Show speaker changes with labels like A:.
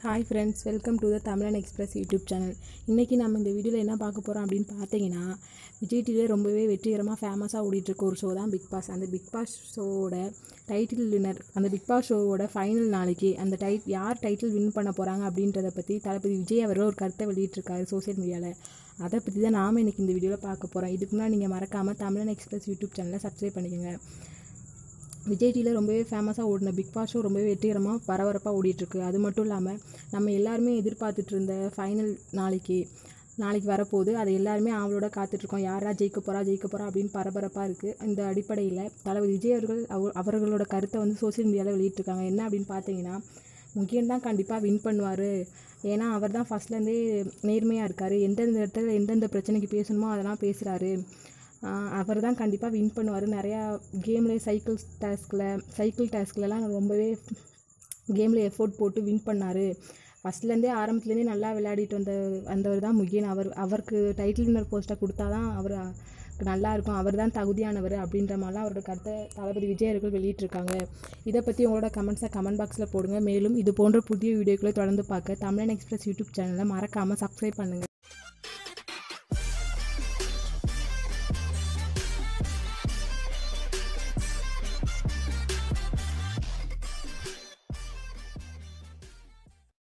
A: hi friends welcome to the Thamizhan express YouTube channel இன்றைக்கி நம்ம இந்த வீடியோவில் என்ன பார்க்க போகிறோம் அப்படின்னு பார்த்தீங்கன்னா விஜய் டிவியில் ரொம்பவே வெற்றிகரமாக ஃபேமஸாக ஓடிட்டுருக்க ஒரு ஷோ தான் பிக் பாஸ் அந்த பிக் பாஸ் ஷோவோட டைட்டில் வின்னர் அந்த பிக் பாஸ் ஷோவோட ஃபைனல் நாளைக்கு அந்த டைட் யார் டைட்டில் வின் பண்ண போகிறாங்க அப்படின்றத பற்றி தளபதி விஜய் அவர்கள் ஒரு கருத்தை வெளியிட்டிருக்காரு சோஷியல் மீடியாவில் அதை பற்றி தான் நாம் இன்றைக்கி இந்த வீடியோவில் பார்க்க போகிறோம் இதுக்கு முன்னாடி நீங்கள் மறக்காமல் தமிழன் எக்ஸ்பிரஸ் யூடியூப் சேனலை சப்ஸ்கிரைப் பண்ணிக்கோங்க விஜய் டிவியில் ரொம்பவே ஃபேமஸாக ஓடின பிக் பாஸ் ஷோ ரொம்பவே வெற்றிகரமாக பரபரப்பாக ஓடிட்டுருக்கு அது மட்டும் இல்லாமல் நம்ம எல்லாருமே எதிர்பார்த்துட்டு இருந்த ஃபைனல் நாளைக்கு நாளைக்கு வரப்போகுது அதை எல்லாருமே அவளோட காத்துட்ருக்கோம் யாரா ஜெயிக்க போகிறா ஜெயிக்க போகிறா அப்படின்னு பரபரப்பாக இருக்குது இந்த அடிப்படையில் தளபதி விஜய் அவர்கள் அவ- அவர்களோட கருத்தை வந்து சோஷியல் மீடியாவில் வெளியிட்டிருக்காங்க என்ன அப்படின்னு பார்த்தீங்கன்னா முக்கியம் தான் கண்டிப்பாக வின் பண்ணுவார் ஏன்னா அவர் தான் ஃபஸ்ட்லேருந்தே நேர்மையாக இருக்கார் எந்தெந்த இடத்துல எந்தெந்த பிரச்சனைக்கு பேசணுமோ அதெல்லாம் பேசுகிறாரு அவர் தான் கண்டிப்பாக வின் பண்ணுவார் நிறையா கேம்லேயே சைக்கிள் டாஸ்கில் சைக்கிள் டாஸ்க்லலாம் ரொம்பவே கேமில் எஃபோர்ட் போட்டு வின் பண்ணார் ஃபஸ்ட்லேருந்தே ஆரம்பத்துலேருந்தே நல்லா விளையாடிட்டு வந்த வந்தவர் தான் முகியன் அவர் அவருக்கு டைட்டில் வின்னர் போஸ்ட்டை கொடுத்தா தான் அவர் நல்லா இருக்கும் அவர் தான் தகுதியானவர் அப்படின்ற மாதிரிலாம் அவரோட கருத்தை தளபதி விஜய் அவர்கள் வெளியிட்டிருக்காங்க இதை பற்றி உங்களோட கமெண்ட்ஸை கமெண்ட் பாக்ஸில் போடுங்க மேலும் இது போன்ற புதிய வீடியோக்களை தொடர்ந்து பார்க்க தமிழன் எக்ஸ்பிரஸ் யூடியூப் சேனலை மறக்காமல் சப்ஸ்கிரைப் பண்ணுங்கள்